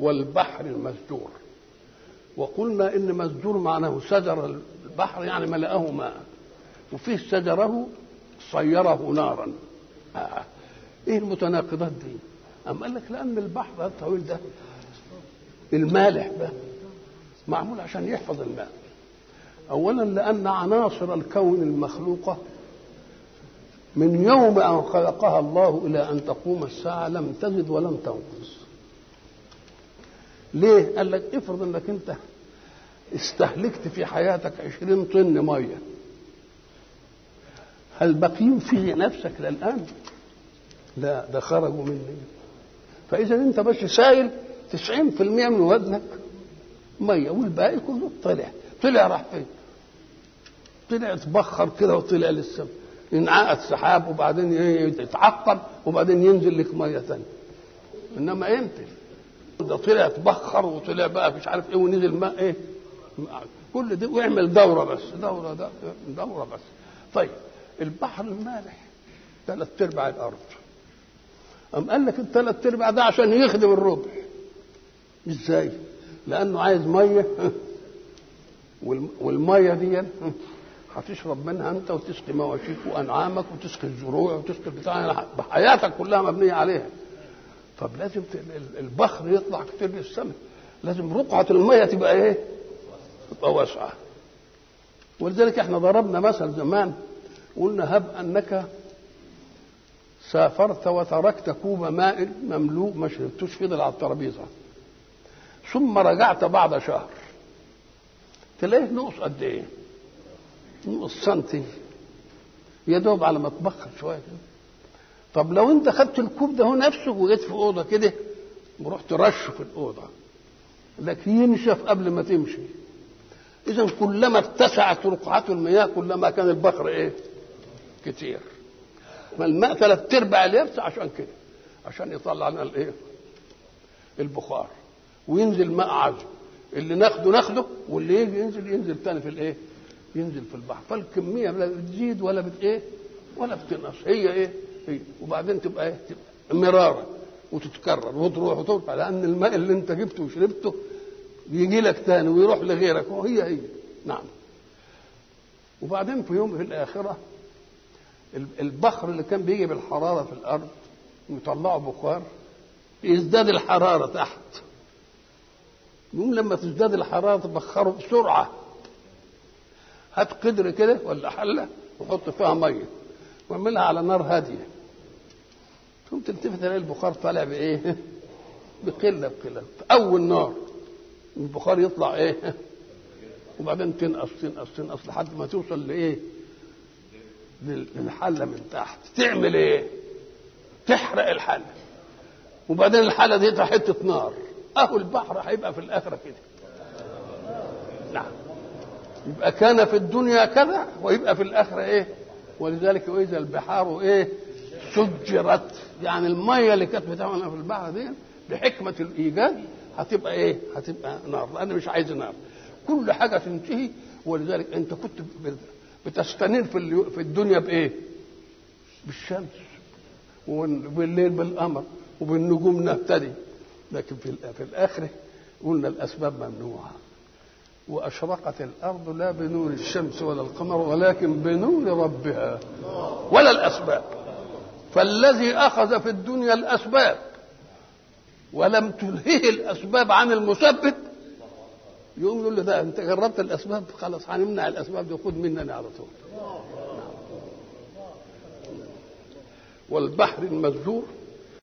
والبحر المسجور وقلنا ان مسجور معناه سجر البحر يعني ملأه ماء وفيه سجره صيره نارا آه. ايه المتناقضات دي أم قال لك لأن البحر الطويل ده المالح ده معمول عشان يحفظ الماء أولا لأن عناصر الكون المخلوقة من يوم أن خلقها الله إلى أن تقوم الساعة لم تزد ولم تنقص ليه؟ قال لك افرض انك انت استهلكت في حياتك عشرين طن ميه هل باقيين في نفسك للآن؟ لا ده خرجوا مني فإذا أنت بس سايل 90% من وزنك مية والباقي كله طلع طلع راح فين؟ طلع اتبخر كده وطلع للسما ينعقد سحاب وبعدين يتعقب وبعدين ينزل لك ميه ثانيه انما امتى؟ ده طلع اتبخر وطلع بقى مش عارف ايه ونزل ماء ايه؟ كل ده ويعمل دوره بس دوره ده دوره بس طيب البحر المالح ثلاث ارباع الارض أم قال لك الثلاث ارباع ده عشان يخدم الربع ازاي؟ لانه عايز ميه والميه دي هتشرب منها انت وتسقي مواشيك وانعامك وتسقي الزروع وتسقي بتاع حياتك كلها مبنيه عليها طب لازم البحر يطلع كتير للسماء لازم رقعه الميه تبقى ايه؟ تبقى واسعه ولذلك احنا ضربنا مثل زمان قلنا هب انك سافرت وتركت كوب ماء مملوء ما شربتوش فضل على الترابيزه ثم رجعت بعد شهر تلاقيه نقص قد ايه؟ نقص سنتي يا دوب على ما تبخر شويه كده طب لو انت خدت الكوب ده هو نفسه وجيت في اوضه كده ورحت رشه في الاوضه لكن ينشف قبل ما تمشي اذا كلما اتسعت رقعة المياه كلما كان البخر ايه كتير ما الماء ثلاث ارباع اليابس عشان كده عشان يطلع لنا الايه البخار وينزل ماء عذب اللي ناخده ناخده واللي يجي ينزل ينزل تاني في الايه ينزل في البحر فالكميه لا بتزيد ولا بت ايه ولا بتنقص هي ايه هي وبعدين تبقى ايه تبقى مرارا وتتكرر وتروح وترجع لان الماء اللي انت جبته وشربته يجي لك تاني ويروح لغيرك وهي هي نعم وبعدين في يوم في الاخره البخر اللي كان بيجي بالحراره في الارض ويطلعوا بخار يزداد الحراره تحت يقوم لما تزداد الحراره تبخره بسرعه هات قدر كده ولا حله وحط فيها ميه واعملها على نار هاديه ثم تلتفت تلاقي البخار طالع بايه؟ بقله بقله اول نار البخار يطلع ايه؟ وبعدين تنقص تنقص تنقص لحد ما توصل لايه؟ للحله من تحت تعمل ايه؟ تحرق الحله وبعدين الحله دي حته نار اهو البحر هيبقى في الاخره كده نعم يبقى كان في الدنيا كذا ويبقى في الاخره ايه ولذلك واذا البحار ايه سجرت يعني الميه اللي كانت بتعمل في البحر دي بحكمه الايجاد هتبقى ايه هتبقى نار لان مش عايز نار كل حاجه تنتهي ولذلك انت كنت بتستنير في في الدنيا بايه بالشمس وبالليل بالقمر وبالنجوم نهتدي لكن في في الاخره قلنا الاسباب ممنوعه واشرقت الارض لا بنور الشمس ولا القمر ولكن بنور ربها ولا الاسباب فالذي اخذ في الدنيا الاسباب ولم تلهه الاسباب عن المثبت يقوم يقول له ده انت جربت الاسباب خلاص هنمنع الاسباب دي خد مننا على طول والبحر المسجور